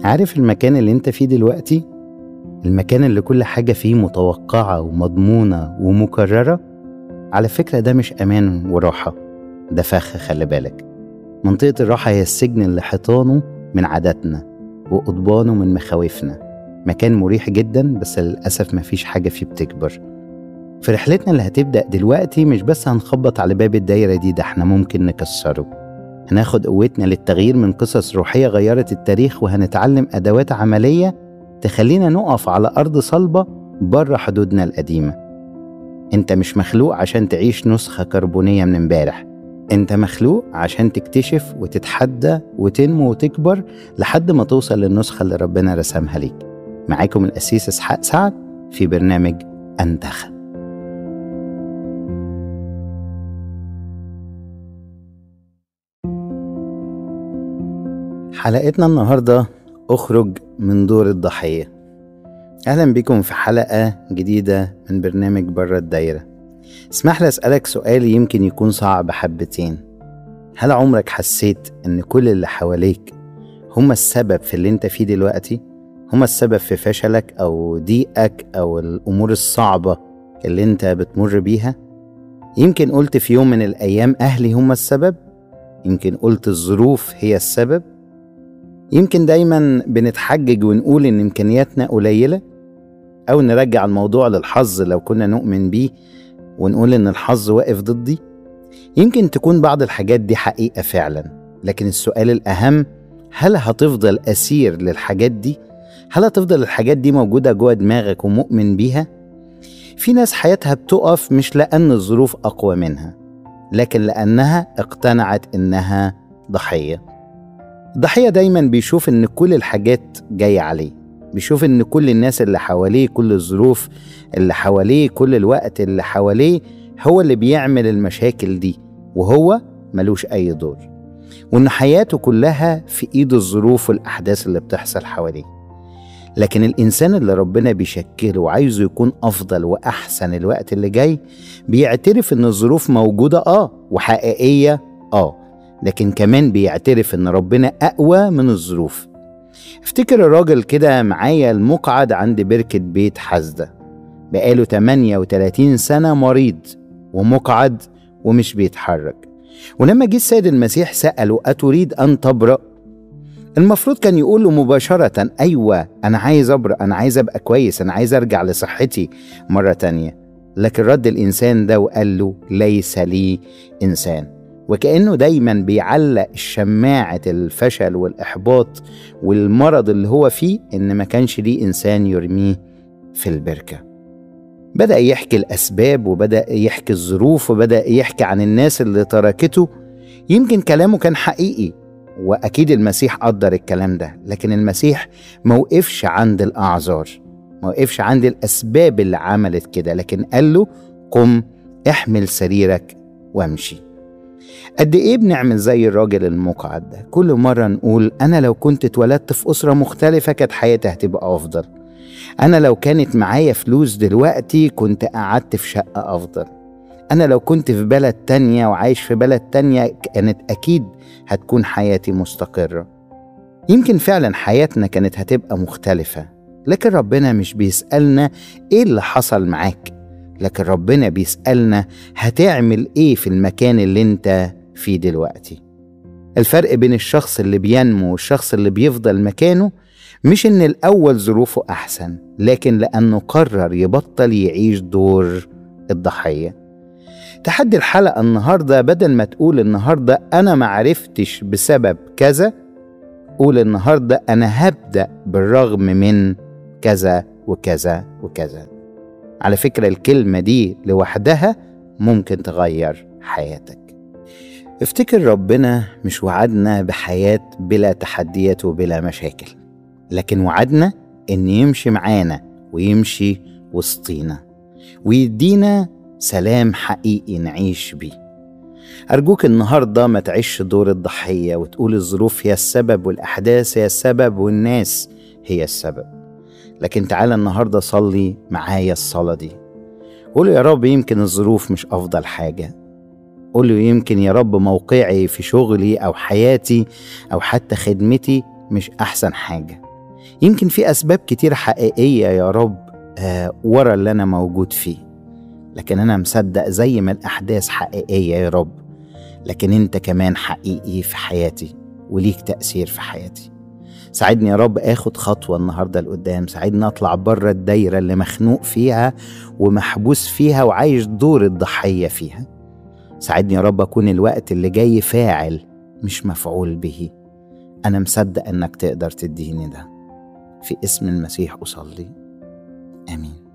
عارف المكان اللي انت فيه دلوقتي المكان اللي كل حاجة فيه متوقعة ومضمونة ومكررة على فكرة ده مش أمان وراحة ده فخ خلي بالك منطقة الراحة هي السجن اللي حيطانه من عاداتنا وقضبانه من مخاوفنا مكان مريح جدا بس للأسف مفيش حاجة فيه بتكبر في رحلتنا اللي هتبدأ دلوقتي مش بس هنخبط على باب الدايرة دي ده احنا ممكن نكسره هناخد قوتنا للتغيير من قصص روحية غيرت التاريخ وهنتعلم أدوات عملية تخلينا نقف على أرض صلبة بره حدودنا القديمة انت مش مخلوق عشان تعيش نسخة كربونية من امبارح انت مخلوق عشان تكتشف وتتحدى وتنمو وتكبر لحد ما توصل للنسخة اللي ربنا رسمها ليك معاكم الأسيس إسحاق سعد في برنامج أنتخب حلقتنا النهاردة اخرج من دور الضحية أهلا بكم في حلقة جديدة من برنامج بره الدايرة اسمح لي أسألك سؤال يمكن يكون صعب حبتين هل عمرك حسيت إن كل اللي حواليك هما السبب في اللي انت فيه دلوقتي؟ هما السبب في فشلك أو ضيقك أو الأمور الصعبة اللي انت بتمر بيها؟ يمكن قلت في يوم من الأيام أهلي هما السبب؟ يمكن قلت الظروف هي السبب؟ يمكن دايما بنتحجج ونقول ان امكانياتنا قليله او نرجع الموضوع للحظ لو كنا نؤمن بيه ونقول ان الحظ واقف ضدي يمكن تكون بعض الحاجات دي حقيقه فعلا لكن السؤال الاهم هل هتفضل اسير للحاجات دي هل هتفضل الحاجات دي موجوده جوه دماغك ومؤمن بيها في ناس حياتها بتقف مش لان الظروف اقوى منها لكن لانها اقتنعت انها ضحيه الضحية دايما بيشوف إن كل الحاجات جاية عليه بيشوف إن كل الناس اللي حواليه كل الظروف اللي حواليه كل الوقت اللي حواليه هو اللي بيعمل المشاكل دي وهو ملوش أي دور وإن حياته كلها في إيد الظروف والأحداث اللي بتحصل حواليه لكن الإنسان اللي ربنا بيشكله وعايزه يكون أفضل وأحسن الوقت اللي جاي بيعترف إن الظروف موجودة آه وحقيقية آه لكن كمان بيعترف ان ربنا اقوى من الظروف افتكر الراجل كده معايا المقعد عند بركة بيت حزدة بقاله 38 سنة مريض ومقعد ومش بيتحرك ولما جه السيد المسيح سأله أتريد أن تبرأ؟ المفروض كان يقول له مباشرة أيوة أنا عايز أبرأ أنا عايز أبقى كويس أنا عايز أرجع لصحتي مرة تانية لكن رد الإنسان ده وقال له ليس لي إنسان وكأنه دايما بيعلق شماعة الفشل والإحباط والمرض اللي هو فيه إن ما كانش ليه إنسان يرميه في البركة بدأ يحكي الأسباب وبدأ يحكي الظروف وبدأ يحكي عن الناس اللي تركته يمكن كلامه كان حقيقي وأكيد المسيح قدر الكلام ده لكن المسيح موقفش عند الأعذار موقفش عند الأسباب اللي عملت كده لكن قال له قم احمل سريرك وامشي قد ايه بنعمل زي الراجل المقعد ده كل مرة نقول أنا لو كنت اتولدت في أسرة مختلفة كانت حياتي هتبقى أفضل أنا لو كانت معايا فلوس دلوقتي كنت قعدت في شقة أفضل أنا لو كنت في بلد تانية وعايش في بلد تانية كانت أكيد هتكون حياتي مستقرة يمكن فعلا حياتنا كانت هتبقى مختلفة لكن ربنا مش بيسألنا إيه اللي حصل معاك لكن ربنا بيسألنا هتعمل إيه في المكان اللي أنت فيه دلوقتي الفرق بين الشخص اللي بينمو والشخص اللي بيفضل مكانه مش إن الأول ظروفه أحسن لكن لأنه قرر يبطل يعيش دور الضحية تحدي الحلقة النهاردة بدل ما تقول النهاردة أنا معرفتش بسبب كذا قول النهاردة أنا هبدأ بالرغم من كذا وكذا وكذا على فكرة الكلمة دي لوحدها ممكن تغير حياتك افتكر ربنا مش وعدنا بحياة بلا تحديات وبلا مشاكل لكن وعدنا إن يمشي معانا ويمشي وسطينا ويدينا سلام حقيقي نعيش بيه أرجوك النهاردة ما تعيش دور الضحية وتقول الظروف هي السبب والأحداث هي السبب والناس هي السبب لكن تعالى النهاردة صلي معايا الصلاة دي قول يا رب يمكن الظروف مش أفضل حاجة قول له يمكن يا رب موقعي في شغلي أو حياتي أو حتى خدمتي مش أحسن حاجة يمكن في أسباب كتير حقيقية يا رب آه ورا اللي أنا موجود فيه لكن أنا مصدق زي ما الأحداث حقيقية يا رب لكن أنت كمان حقيقي في حياتي وليك تأثير في حياتي ساعدني يا رب اخد خطوة النهاردة لقدام ساعدني اطلع بره الدايرة اللي مخنوق فيها ومحبوس فيها وعايش دور الضحية فيها ساعدني يا رب اكون الوقت اللي جاي فاعل مش مفعول به انا مصدق انك تقدر تديني ده في اسم المسيح اصلي امين